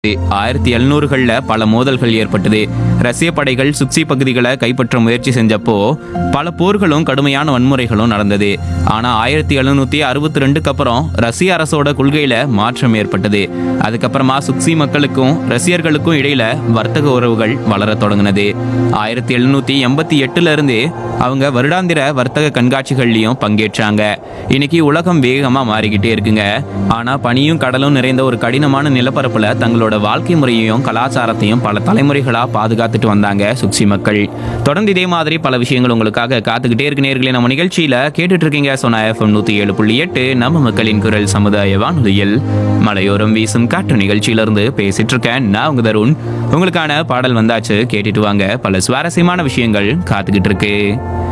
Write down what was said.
ஆயிரத்தி எழுநூறுகள்ல பல மோதல்கள் ஏற்பட்டது ரஷ்ய படைகள் சுக்சி பகுதிகளை கைப்பற்ற முயற்சி செஞ்சப்போ பல போர்களும் கடுமையான வன்முறைகளும் நடந்தது ஆனா ஆயிரத்தி எழுநூத்தி அறுபத்தி ரெண்டுக்கு அப்புறம் ரஷ்ய அரசோட கொள்கையில மாற்றம் ஏற்பட்டது அதுக்கப்புறமா சுக்சி மக்களுக்கும் ரஷ்யர்களுக்கும் இடையில வர்த்தக உறவுகள் வளரத் தொடங்கினது ஆயிரத்தி எழுநூத்தி எண்பத்தி எட்டுல இருந்து அவங்க வருடாந்திர வர்த்தக கண்காட்சிகள்லயும் பங்கேற்றாங்க இன்னைக்கு உலகம் வேகமா மாறிக்கிட்டே இருக்குங்க ஆனா பனியும் கடலும் நிறைந்த ஒரு கடினமான நிலப்பரப்புல தங்களோட வாழ்க்கை முறையையும் கலாச்சாரத்தையும் பல தலைமுறைகளா பாதுகாத்துட்டு வந்தாங்க சுக்சி மக்கள் தொடர்ந்து இதே மாதிரி பல விஷயங்கள் உங்களுக்காக காத்துக்கிட்டே இருக்கு நேர்களே நம்ம நிகழ்ச்சியில கேட்டுட்டு இருக்கீங்க சொன்ன எஃப்எம் நூத்தி ஏழு புள்ளி எட்டு நம்ம மக்களின் குரல் சமுதாய வானொலியில் மலையோரம் வீசும் காற்று நிகழ்ச்சியிலிருந்து பேசிட்டு இருக்கேன் நான் உங்க தருண் உங்களுக்கான பாடல் வந்தாச்சு கேட்டுட்டு வாங்க பல சுவாரஸ்யமான விஷயங்கள் காத்துக்கிட்டு இருக்கு